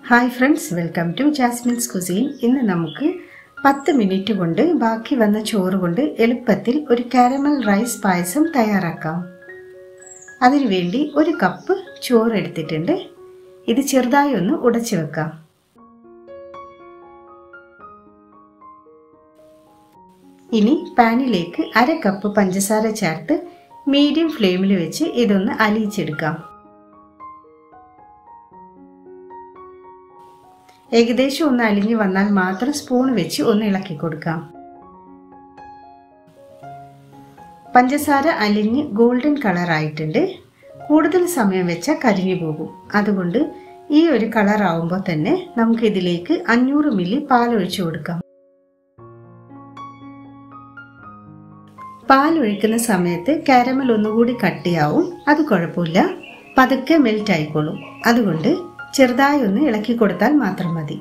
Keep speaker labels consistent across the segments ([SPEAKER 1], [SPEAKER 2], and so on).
[SPEAKER 1] hi friends welcome to Jasmine's cuisine ഇന്ന് നമുക്ക് പത്ത് മിനിറ്റ് കൊണ്ട് ബാക്കി വന്ന ചോറ് കൊണ്ട് എളുപ്പത്തിൽ ഒരു കാരമൽ റൈസ് പായസം തയ്യാറാക്കാം അതിനുവേണ്ടി ഒരു കപ്പ് ചോറ് എടുത്തിട്ടുണ്ട് ഇത് ചെറുതായി ഒന്ന് ഉടച്ചു വെക്കാം ഇനി പാനിലേക്ക് അര കപ്പ് പഞ്ചസാര ചേർത്ത് മീഡിയം ഫ്ലെയിമിൽ വെച്ച് ഇതൊന്ന് അലിയിച്ചെടുക്കാം ഏകദേശം ഒന്ന് അലിഞ്ഞു വന്നാൽ മാത്രം സ്പൂൺ വെച്ച് ഒന്ന് ഇളക്കി കൊടുക്കാം പഞ്ചസാര അലിഞ്ഞ് ഗോൾഡൻ കളർ ആയിട്ടുണ്ട് കൂടുതൽ സമയം വെച്ചാൽ കരിഞ്ഞു പോകും അതുകൊണ്ട് ഈ ഒരു കളർ ആവുമ്പോൾ തന്നെ നമുക്ക് ഇതിലേക്ക് അഞ്ഞൂറ് മില്ലി പാൽ ഒഴിച്ചു കൊടുക്കാം പാൽ ഒഴിക്കുന്ന സമയത്ത് കാരമൽ ഒന്നുകൂടി കട്ടിയാവും അത് കുഴപ്പമില്ല പതുക്കെ മെൽറ്റ് ആയിക്കോളും അതുകൊണ്ട് ചെറുതായി ഒന്ന് ഇളക്കി കൊടുത്താൽ മാത്രം മതി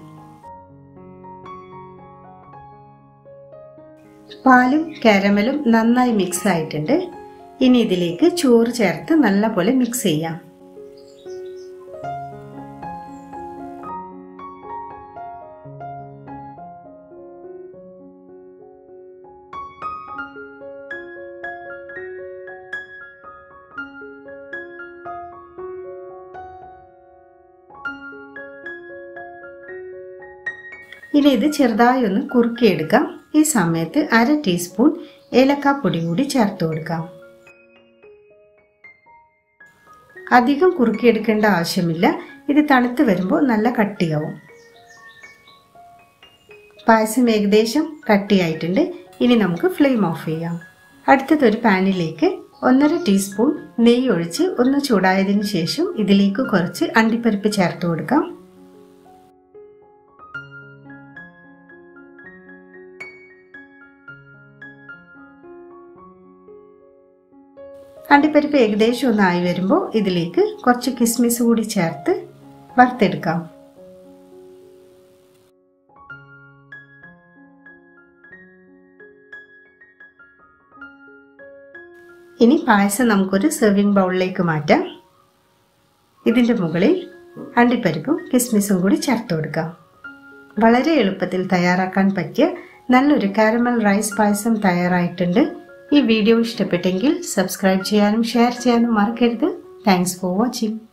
[SPEAKER 1] പാലും കാരമലും നന്നായി മിക്സ് ആയിട്ടുണ്ട് ഇനി ഇതിലേക്ക് ചോറ് ചേർത്ത് നല്ലപോലെ മിക്സ് ചെയ്യാം ഇനി ഇത് ചെറുതായി ഒന്ന് കുറുക്കിയെടുക്കാം ഈ സമയത്ത് അര ടീസ്പൂൺ ഏലക്കാപ്പൊടി കൂടി ചേർത്ത് കൊടുക്കാം അധികം കുറുക്കിയെടുക്കേണ്ട ആവശ്യമില്ല ഇത് തണുത്ത് വരുമ്പോൾ നല്ല കട്ടിയാവും പായസം ഏകദേശം കട്ടിയായിട്ടുണ്ട് ഇനി നമുക്ക് ഫ്ലെയിം ഓഫ് ചെയ്യാം അടുത്തതൊരു പാനിലേക്ക് ഒന്നര ടീസ്പൂൺ നെയ്യ് ഒഴിച്ച് ഒന്ന് ചൂടായതിനു ശേഷം ഇതിലേക്ക് കുറച്ച് അണ്ടിപ്പരിപ്പ് ചേർത്ത് കൊടുക്കാം അണ്ടിപ്പരിപ്പ് ഏകദേശം ഒന്നായി വരുമ്പോൾ ഇതിലേക്ക് കുറച്ച് കിസ്മിസ് കൂടി ചേർത്ത് വറുത്തെടുക്കാം ഇനി പായസം നമുക്കൊരു സെർവിങ് ബൗളിലേക്ക് മാറ്റാം ഇതിൻ്റെ മുകളിൽ അണ്ടിപ്പരിപ്പും കിസ്മിസും കൂടി ചേർത്ത് കൊടുക്കാം വളരെ എളുപ്പത്തിൽ തയ്യാറാക്കാൻ പറ്റിയ നല്ലൊരു കാരമൽ റൈസ് പായസം തയ്യാറായിട്ടുണ്ട് ഈ വീഡിയോ ഇഷ്ടപ്പെട്ടെങ്കിൽ സബ്സ്ക്രൈബ് ചെയ്യാനും ഷെയർ ചെയ്യാനും മറക്കരുത് താങ്ക്സ് ഫോർ വാച്ചിങ്